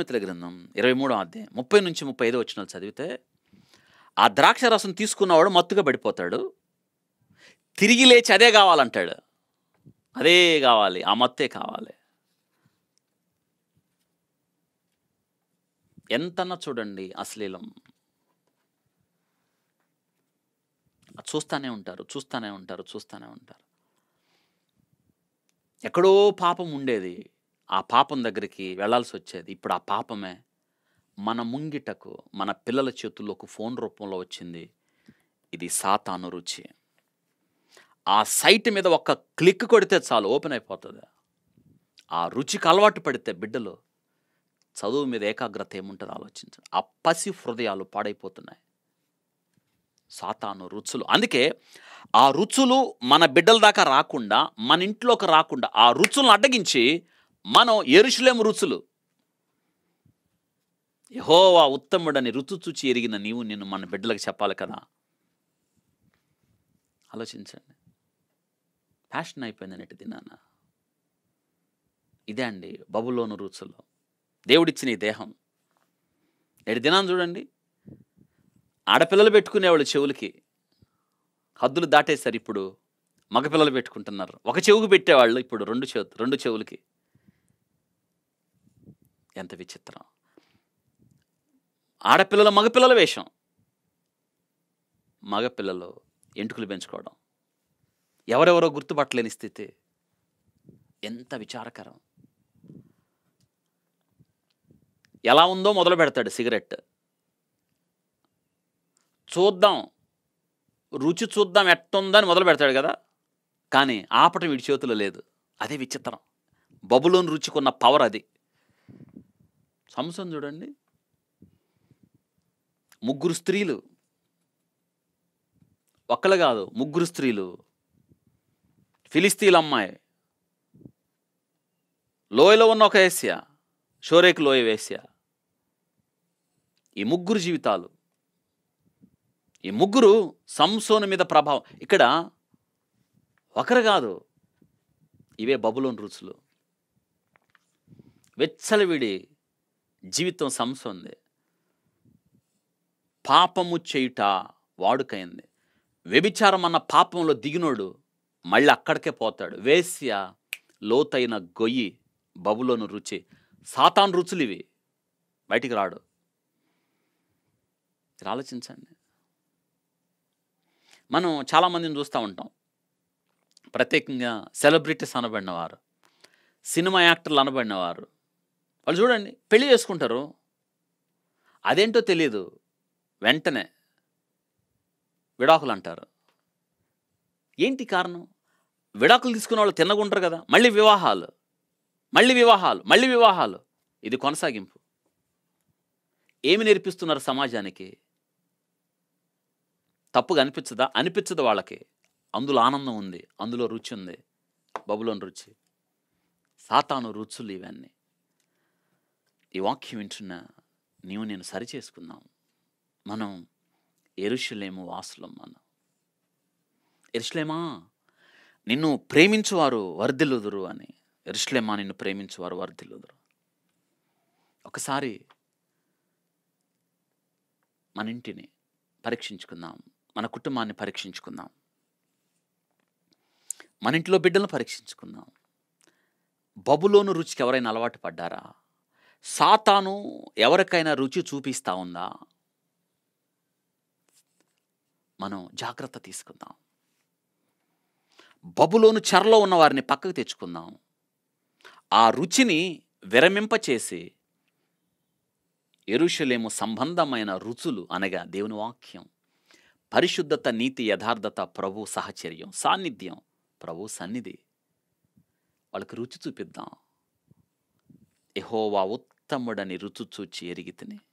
సామెతల గ్రంథం ఇరవై మూడో అధ్యాయం ముప్పై నుంచి ముప్పై ఐదు వచ్చిన చదివితే ఆ ద్రాక్ష రసం తీసుకున్నవాడు మత్తుగా పడిపోతాడు తిరిగి లేచి అదే కావాలంటాడు అదే కావాలి ఆ మత్తే కావాలి ఎంతన్నా చూడండి అశ్లీలం అది చూస్తానే ఉంటారు చూస్తానే ఉంటారు చూస్తానే ఉంటారు ఎక్కడో పాపం ఉండేది ఆ పాపం దగ్గరికి వెళ్ళాల్సి వచ్చేది ఇప్పుడు ఆ పాపమే మన ముంగిటకు మన పిల్లల చేతుల్లోకి ఫోన్ రూపంలో వచ్చింది ఇది సాతాను రుచి ఆ సైట్ మీద ఒక్క క్లిక్ కొడితే చాలు ఓపెన్ అయిపోతుంది ఆ రుచికి అలవాటు పడితే బిడ్డలు చదువు మీద ఏకాగ్రత ఏముంటుంది ఆలోచించండి ఆ పసి హృదయాలు పాడైపోతున్నాయి సాతాను రుచులు అందుకే ఆ రుచులు మన బిడ్డల దాకా రాకుండా మన ఇంట్లోకి రాకుండా ఆ రుచులను అడ్డగించి మనం ఎరుషులేము రుచులు యహోవా ఉత్తముడని రుచు చూచి ఎరిగిన నీవు నిన్ను మన బిడ్డలకు చెప్పాలి కదా ఆలోచించండి ఫ్యాషన్ అయిపోయింది నెట్టి దినాన ఇదే అండి బబులోను రుచులు దేవుడిచ్చిన ఈ దేహం నేటి దినాన్ని చూడండి ఆడపిల్లలు పెట్టుకునేవాళ్ళు చెవులకి హద్దులు దాటేశారు ఇప్పుడు మగపిల్లలు పెట్టుకుంటున్నారు ఒక చెవుకు పెట్టేవాళ్ళు ఇప్పుడు రెండు చెవు రెండు చెవులకి ఎంత విచిత్రం ఆడపిల్లల మగపిల్లల వేషం మగపిల్లలు ఎంటుకలు పెంచుకోవడం ఎవరెవరో గుర్తుపట్టలేని స్థితి ఎంత విచారకరం ఎలా ఉందో మొదలు పెడతాడు సిగరెట్ చూద్దాం రుచి చూద్దాం ఎట్టుందని మొదలు పెడతాడు కదా కానీ ఆపటం వీడి చేతిలో లేదు అదే విచిత్రం బబులోని రుచికున్న పవర్ అది సంసం చూడండి ముగ్గురు స్త్రీలు ఒక్కలు కాదు ముగ్గురు స్త్రీలు ఫిలిస్తీన్ అమ్మాయి లోయలో ఉన్న ఒక వేశ్య షోరేక్ లోయ వేశ్య ఈ ముగ్గురు జీవితాలు ఈ ముగ్గురు సంసోను మీద ప్రభావం ఇక్కడ ఒకరు కాదు ఇవే బబులోని రుచులు వెచ్చలవిడి జీవితం సంసోంది పాపము చేయుట వాడుకైంది వ్యభిచారం అన్న పాపంలో దిగినోడు మళ్ళీ అక్కడికే పోతాడు వేశ్య లోతైన గొయ్యి బబులోను రుచి సాతాన్ రుచులు ఇవి బయటికి రాడు మీరు ఆలోచించండి మనం చాలామందిని చూస్తూ ఉంటాం ప్రత్యేకంగా సెలబ్రిటీస్ అనబడినవారు సినిమా యాక్టర్లు అనబడినవారు వాళ్ళు చూడండి పెళ్లి చేసుకుంటారు అదేంటో తెలియదు వెంటనే విడాకులు అంటారు ఏంటి కారణం విడాకులు తీసుకున్న వాళ్ళు తిన్నగుంటారు కదా మళ్ళీ వివాహాలు మళ్ళీ వివాహాలు మళ్ళీ వివాహాలు ఇది కొనసాగింపు ఏమి నేర్పిస్తున్నారు సమాజానికి తప్పుగా అనిపించదా అనిపించదు వాళ్ళకి అందులో ఆనందం ఉంది అందులో రుచి ఉంది బబులోని రుచి సాతాను రుచులు ఇవన్నీ ఈ వాక్యం వింటున్న నీవు నేను సరి చేసుకుందాం మనం ఎరుషులేము వాసులం మనం ఎరుషులేమా నిన్ను ప్రేమించువారు వర్ధిల్లుదురు అని ఎరుషులేమా నిన్ను ప్రేమించువారు వర్ధిల్లుదురు ఒకసారి మన ఇంటిని పరీక్షించుకుందాం మన కుటుంబాన్ని పరీక్షించుకుందాం మన ఇంట్లో బిడ్డలను పరీక్షించుకుందాం బబులోను రుచికి ఎవరైనా అలవాటు పడ్డారా సాతాను ఎవరికైనా రుచి చూపిస్తా ఉందా మనం జాగ్రత్త తీసుకుందాం బబులోను చెరలో ఉన్న వారిని పక్కకు తెచ్చుకుందాం ఆ రుచిని విరమింపచేసి ఎరుషలేము సంబంధమైన రుచులు అనగా దేవుని వాక్యం పరిశుద్ధత నీతి యథార్థత ప్రభు సహచర్యం సాన్నిధ్యం ప్రభు సన్నిధి వాళ్ళకి రుచి చూపిద్దాం ఎహోవా ఉత్తముడని రుచి చూచి ఎరిగితిని